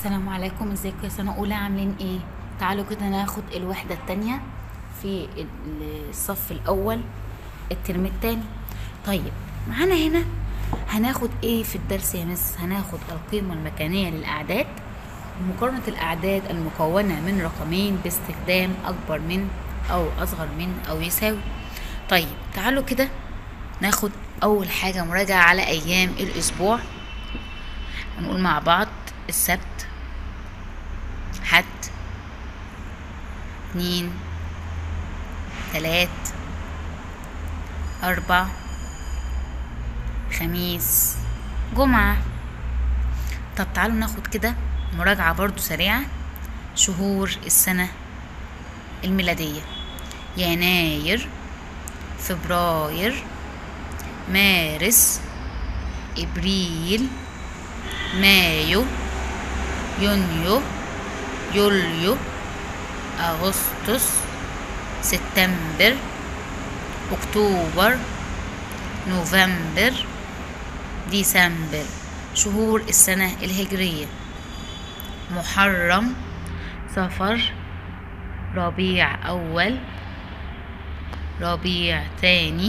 السلام عليكم ازيكم يا سنة أولى عاملين ايه؟ تعالوا كده ناخد الوحدة التانية في الصف الأول الترم التاني طيب معانا هنا هناخد ايه في الدرس يا مس؟ هناخد القيمة المكانية للأعداد ومقارنة الأعداد المكونة من رقمين باستخدام أكبر من أو أصغر من أو يساوي طيب تعالوا كده ناخد أول حاجة مراجعة على أيام الأسبوع هنقول مع بعض السبت حد اتنين تلات أربع خميس جمعة طب تعالوا ناخد كده مراجعة برضو سريعة شهور السنة الميلادية يناير فبراير مارس ابريل مايو يونيو يوليو اغسطس سبتمبر اكتوبر نوفمبر ديسمبر شهور السنة الهجرية محرم صفر ربيع أول ربيع تاني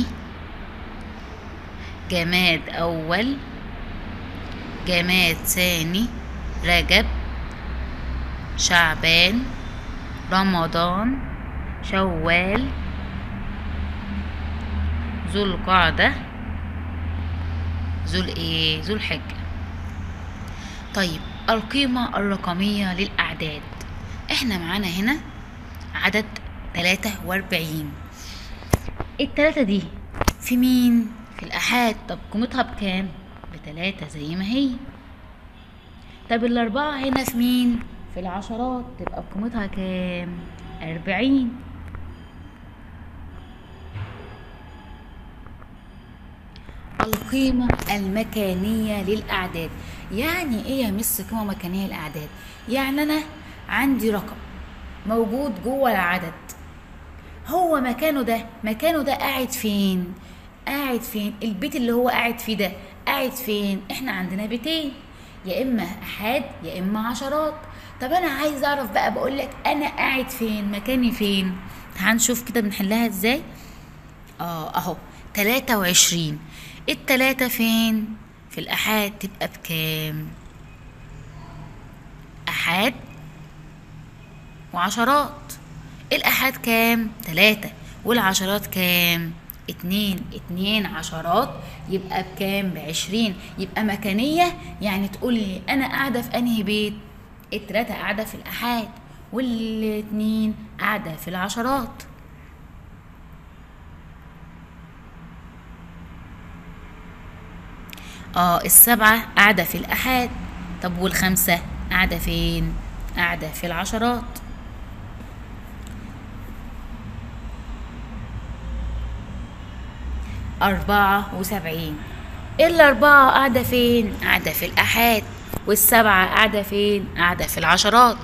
جماد أول جماد ثاني رجب شعبان رمضان شوال ذو القعدة ذو الايه ذو الحجة طيب القيمة الرقمية للأعداد احنا معانا هنا عدد تلاتة واربعين التلاتة دي في مين في الأحاد طب قيمتها بكام بتلاتة زي ما هي طب الأربعة هنا في مين في العشرات تبقى قيمتها كام أربعين القيمة المكانية للأعداد يعني إيه يا مس قيمة مكانية للأعداد يعني أنا عندي رقم موجود جوه العدد هو مكانه ده مكانه ده قاعد فين قاعد فين البيت اللي هو قاعد فيه ده قاعد فين احنا عندنا بيتين يا اما احاد يا اما عشرات طب انا عايز اعرف بقى بقول لك انا قاعد فين مكاني فين هنشوف كده بنحلها ازاي اه اهو 23 التلاتة فين في الأحاد تبقى بكام أحاد وعشرات الأحاد كام تلاتة والعشرات كام اتنين اتنين عشرات يبقى بكام بعشرين يبقى مكانية يعني تقولي أنا قاعدة في أنهي بيت التلاتة قاعدة في الأحاد والاتنين قاعدة في العشرات اه السبعة قاعدة في الأحاد طب والخمسة قاعدة فين؟ قاعدة في العشرات أربعة وسبعين الأربعة قاعدة فين؟ قاعدة في الأحاد والسبعة قاعدة فين؟ قاعدة في العشرات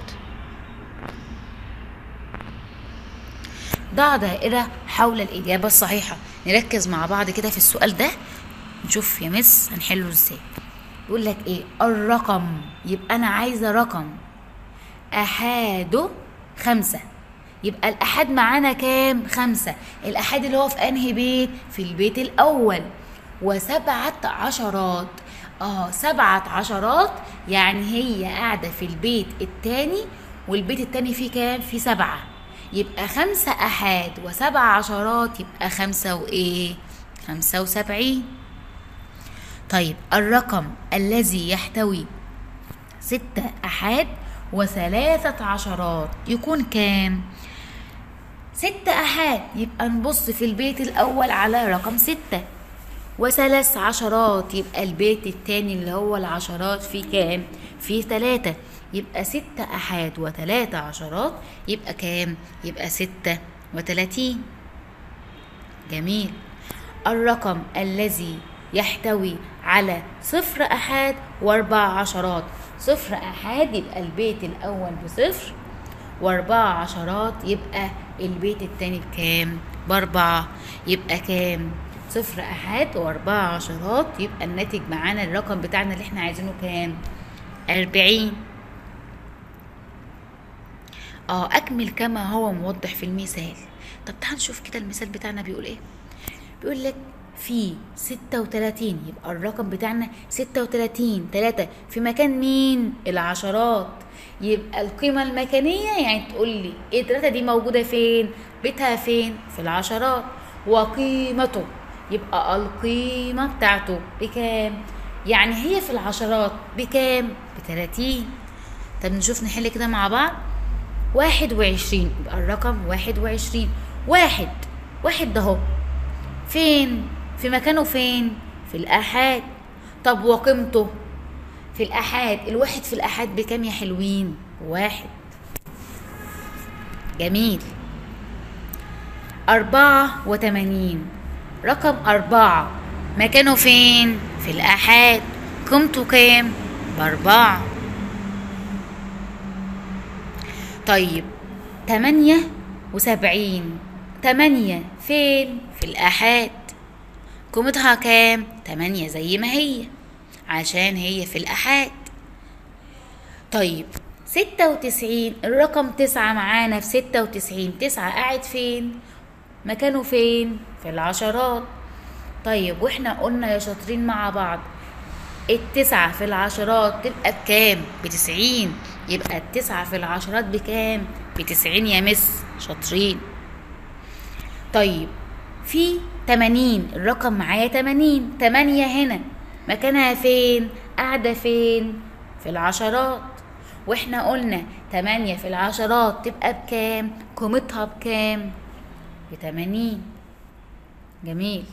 ضع دائرة حول الإجابة الصحيحة نركز مع بعض كده في السؤال ده نشوف يا مس هنحله ازاي يقول لك ايه الرقم يبقى انا عايزه رقم احاده خمسة يبقى الأحاد معانا كام؟ خمسة الأحاد اللي هو في أنهي بيت؟ في البيت الأول وسبعة عشرات اه سبعة عشرات يعني هي قاعدة في البيت التاني والبيت التاني فيه كام؟ فيه سبعة يبقى خمسة أحاد وسبع عشرات يبقى خمسة وإيه؟ خمسة وسبعين طيب الرقم الذي يحتوي ستة أحاد وثلاثة عشرات يكون كام؟ ستة أحاد يبقى نبص في البيت الأول على رقم ستة وثلاث عشرات يبقى البيت التاني اللي هو العشرات فيه كام؟ فيه تلاتة يبقى ستة أحاد وتلاتة عشرات يبقى كام؟ يبقى ستة وتلاتين جميل الرقم الذي يحتوي على صفر أحاد وأربع عشرات صفر أحاد يبقى البيت الأول بصفر وأربع عشرات يبقى البيت التاني بكام؟ بأربعة يبقى كام؟ صفر أحاد وأربع عشرات يبقى الناتج معانا الرقم بتاعنا اللي احنا عايزينه كام؟ أربعين اه اكمل كما هو موضح في المثال طب تعال نشوف كده المثال بتاعنا بيقول ايه بيقول لك في 36 يبقى الرقم بتاعنا 36 3 في مكان مين العشرات يبقى القيمة المكانية يعني تقول لي ايه 3 دي موجودة فين بيتها فين في العشرات وقيمته يبقى القيمة بتاعته بكام يعني هي في العشرات بكام بتلاتين طب نشوف نحل كده مع بعض واحد وعشرين يبقى الرقم واحد وعشرين واحد واحد ده اهو فين في مكانه فين في الآحاد طب وقيمته في الآحاد الواحد في الآحاد بكام يا حلوين واحد جميل أربعة وتمانين رقم أربعة مكانه فين في الآحاد قيمته كام بأربعة طيب تمانية وسبعين تمانية فين في الآحاد قيمتها كام تمانية زي ما هي عشان هي في الآحاد طيب ستة وتسعين الرقم تسعة معانا في ستة وتسعين تسعة قاعد فين مكانه فين في العشرات طيب واحنا قلنا يا شاطرين مع بعض التسعة في العشرات تبقى بكام بتسعين يبقى التسعة في العشرات بكام بتسعين يا مس شاطرين طيب في تمانين الرقم معايا تمانين تمانية هنا مكانها فين قاعدة فين في العشرات واحنا قلنا تمانية في العشرات تبقى بكام قيمتها بكام بتمانين جميل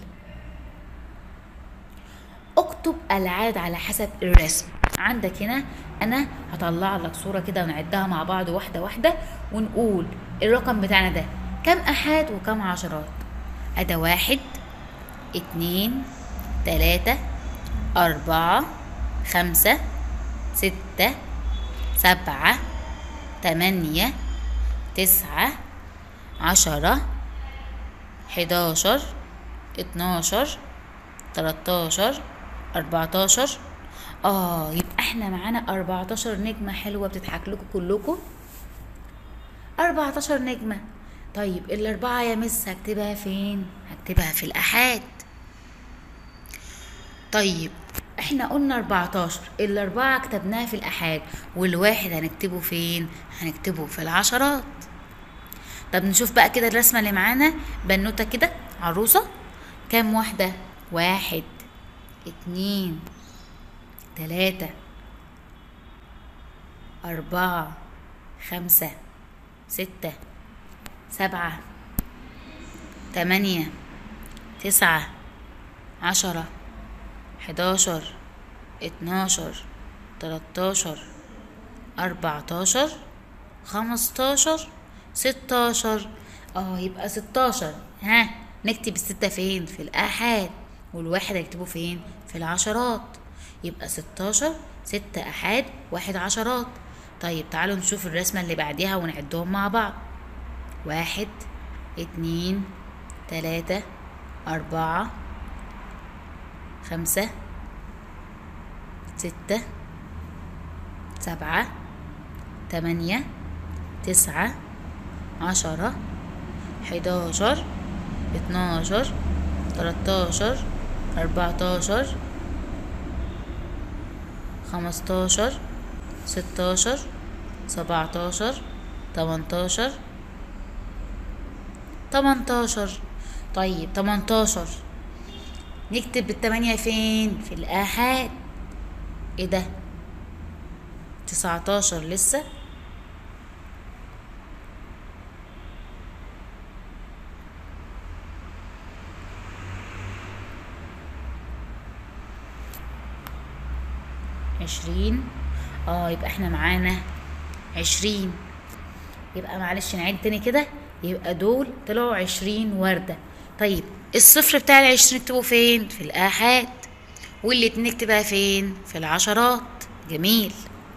اكتب العدد على حسب الرسم عندك هنا انا هطلع لك صورة كده ونعدها مع بعض واحدة واحدة ونقول الرقم بتاعنا ده كم احاد وكم عشرات ادا واحد اتنين تلاتة اربعة خمسة ستة سبعة تمانية تسعة عشرة حداشر اتناشر تلاتاشر اربعتاشر اه يبقى احنا معانا اربعتاشر نجمة حلوة بتضحك لكم كلكم اربعتاشر نجمة طيب الاربعة يا مس هكتبها فين هكتبها في الاحاد طيب احنا قلنا 14 الاربعة كتبناها في الاحاد والواحد هنكتبه فين هنكتبه في العشرات طب نشوف بقى كده الرسمة اللي معانا بنوتة كده عروسة كام واحدة واحد اتنين تلاتة أربعة خمسة ستة سبعة تمانية تسعة عشرة حداشر اتناشر تلاتاشر أربعتاشر خمستاشر ستاشر اه يبقى ستاشر ها نكتب الستة فين في الآحاد والواحد هنكتبه فين في العشرات يبقى ستاشر ستة أحاد واحد عشرات طيب تعالوا نشوف الرسمة اللي بعديها ونعدهم مع بعض واحد اتنين تلاتة أربعة خمسة ستة سبعة تمانية تسعة عشرة حداشر اتناشر تلاتاشر أربعتاشر خمستاشر ستاشر سبعتاشر تمنتاشر تمنتاشر طيب تمنتاشر نكتب التمانية فين في الآحاد ايه ده تسعتاشر لسه عشرين اه يبقى احنا معانا عشرين يبقى معلش نعيد تاني كده يبقى دول طلعوا عشرين وردة طيب الصفر بتاع العشرين نكتبه فين في الآحاد والاتنين نكتبها فين في العشرات جميل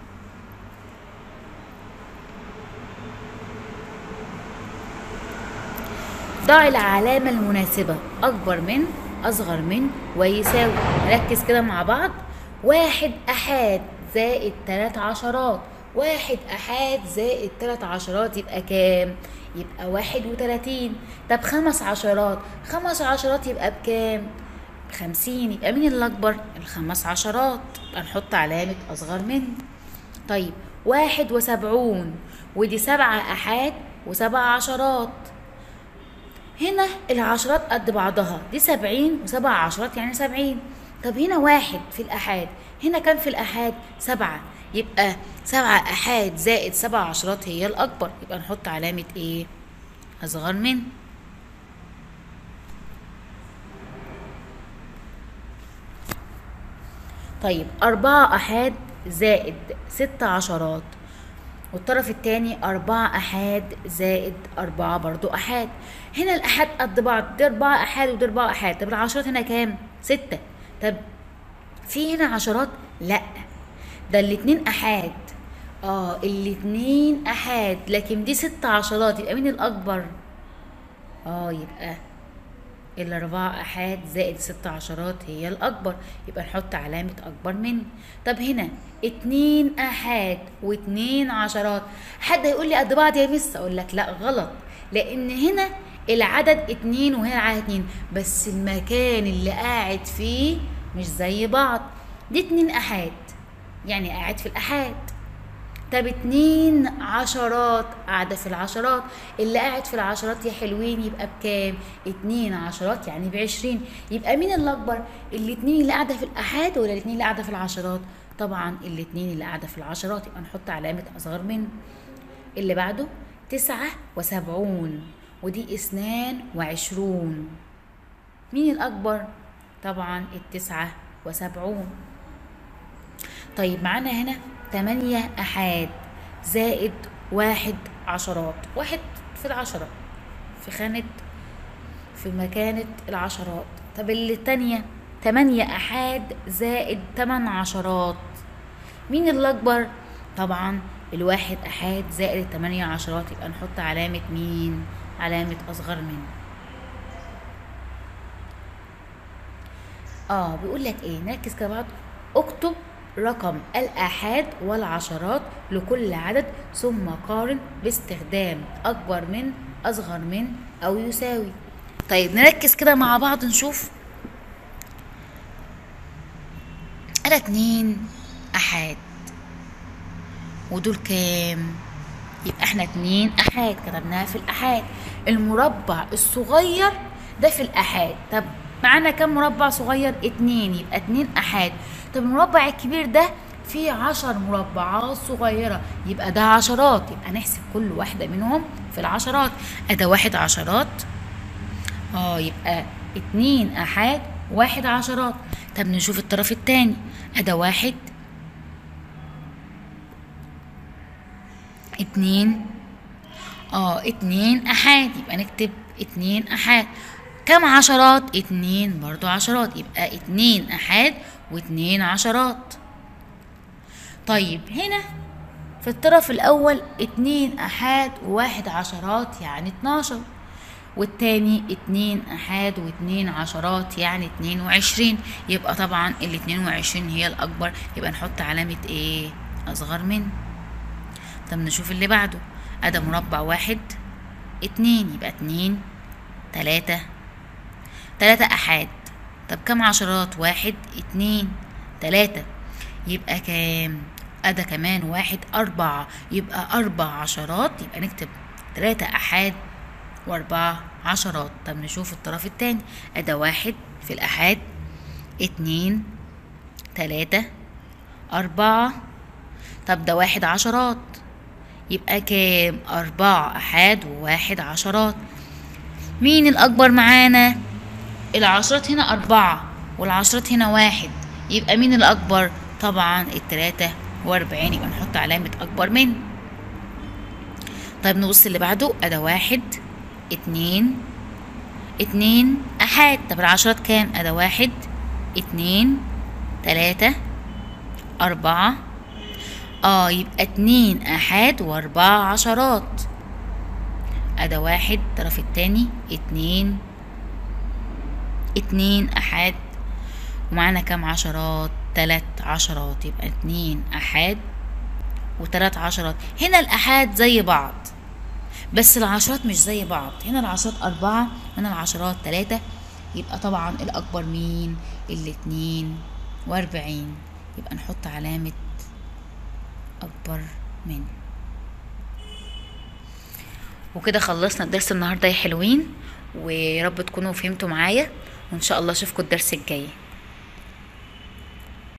ضع العلامة المناسبة أكبر من أصغر من ويساوي نركز كده مع بعض واحد أحاد زائد تلات عشرات واحد أحاد زائد تلات عشرات يبقى كام؟ يبقى واحد وتلاتين طب خمس عشرات خمس عشرات يبقى بكام؟ بخمسين يبقى مين اللي أكبر؟ الخمس عشرات يبقى نحط علامة أصغر من طيب واحد وسبعون ودي سبعة أحاد وسبع عشرات هنا العشرات قد بعضها دي سبعين وسبع عشرات يعني سبعين طب هنا واحد في الأحاد هنا كام في الأحاد سبعة يبقى سبعة أحاد زائد سبع عشرات هي الأكبر يبقى نحط علامة إيه أصغر من طيب أربعة أحاد زائد ست عشرات والطرف التاني أربعة أحاد زائد أربعة برضو أحاد هنا الأحاد قد بعض دي أربعة أحاد ودي أربعة أحاد طب العشرات هنا كام؟ ستة طب في هنا عشرات؟ لأ ده الاتنين أحاد اه الاتنين أحاد لكن دي ست عشرات يبقى مين الأكبر؟ اه يبقى الأربعة أحاد زائد ست عشرات هي الأكبر يبقى نحط علامة أكبر من طب هنا اتنين أحاد واتنين عشرات حد هيقول لي قد بعض يا مس أقول لك لا غلط لأن هنا العدد اتنين وهنا العدد اتنين بس المكان اللي قاعد فيه مش زي بعض دي اتنين أحاد يعني قاعد في الأحاد طب اتنين عشرات قاعدة في العشرات اللي قاعد في العشرات يا حلوين يبقى بكام اتنين عشرات يعني بعشرين يبقى مين اللي أكبر الاتنين اللي قاعدة في الأحاد ولا الاتنين اللي قاعدة في العشرات طبعا الاتنين اللي قاعدة في العشرات يبقى نحط علامة أصغر من اللي بعده تسعة وسبعون ودي اثنان وعشرون مين الأكبر طبعا التسعة وسبعون طيب معانا هنا تمانية أحاد زائد واحد عشرات واحد في العشرة في خانة في مكانة العشرات طب اللي التانية تمانية أحاد زائد تمن عشرات مين اللي أكبر؟ طبعا الواحد أحاد زائد التمانية عشرات يبقى نحط علامة مين؟ علامة أصغر من اه بيقول لك ايه نركز كده بعض اكتب رقم الآحاد والعشرات لكل عدد ثم قارن باستخدام أكبر من أصغر من أو يساوي طيب نركز كده مع بعض نشوف أنا اتنين أحاد ودول كام يبقى احنا اتنين أحاد كتبناها في الأحاد المربع الصغير ده في الأحاد طب معانا كام مربع صغير اتنين يبقى اتنين أحاد طب المربع الكبير ده فيه عشر مربعات صغيرة يبقى ده عشرات يبقى نحسب كل واحدة منهم في العشرات أدا واحد عشرات اه يبقى اتنين أحاد واحد عشرات طب نشوف الطرف التاني أدا واحد اتنين اه اتنين أحاد يبقى نكتب اتنين أحاد كم عشرات اتنين برضو عشرات يبقى اتنين أحاد واتنين عشرات طيب هنا في الطرف الأول اتنين أحاد وواحد عشرات يعني اتناشر والتاني اتنين أحاد واتنين عشرات يعني اتنين وعشرين يبقى طبعا الاتنين وعشرين هي الأكبر يبقى نحط علامة ايه أصغر من طب نشوف اللي بعده أدا مربع واحد اتنين يبقى اتنين تلاتة تلاتة أحاد طب كم عشرات واحد اتنين تلاتة يبقى كام أدا كمان واحد أربعة يبقى أربع عشرات يبقى نكتب تلاتة أحاد وأربعة عشرات طب نشوف الطرف التاني أدا واحد في الأحاد اتنين تلاتة أربعة طب ده واحد عشرات يبقى كام أربعة أحاد وواحد عشرات مين الأكبر معانا العشرات هنا أربعة والعشرات هنا واحد يبقى مين الأكبر طبعا التلاتة وأربعين يبقى نحط علامة أكبر من طيب نبص اللي بعده أدا واحد اتنين اتنين أحاد طب العشرات كام أدا واحد اتنين تلاتة أربعة اه يبقى اتنين أحاد وأربعة عشرات أدا واحد الطرف التاني اتنين اتنين أحاد ومعانا كام عشرات تلات عشرات يبقى اتنين أحاد وتلات عشرات هنا الآحاد زي بعض بس العشرات مش زي بعض هنا العشرات أربعة هنا العشرات تلاتة يبقى طبعا الأكبر مين الاتنين وأربعين يبقى نحط علامة أكبر من وكده خلصنا الدرس النهاردة يا حلوين ويا رب تكونوا فهمتوا معايا وإن شاء الله أشوفكم الدرس الجاي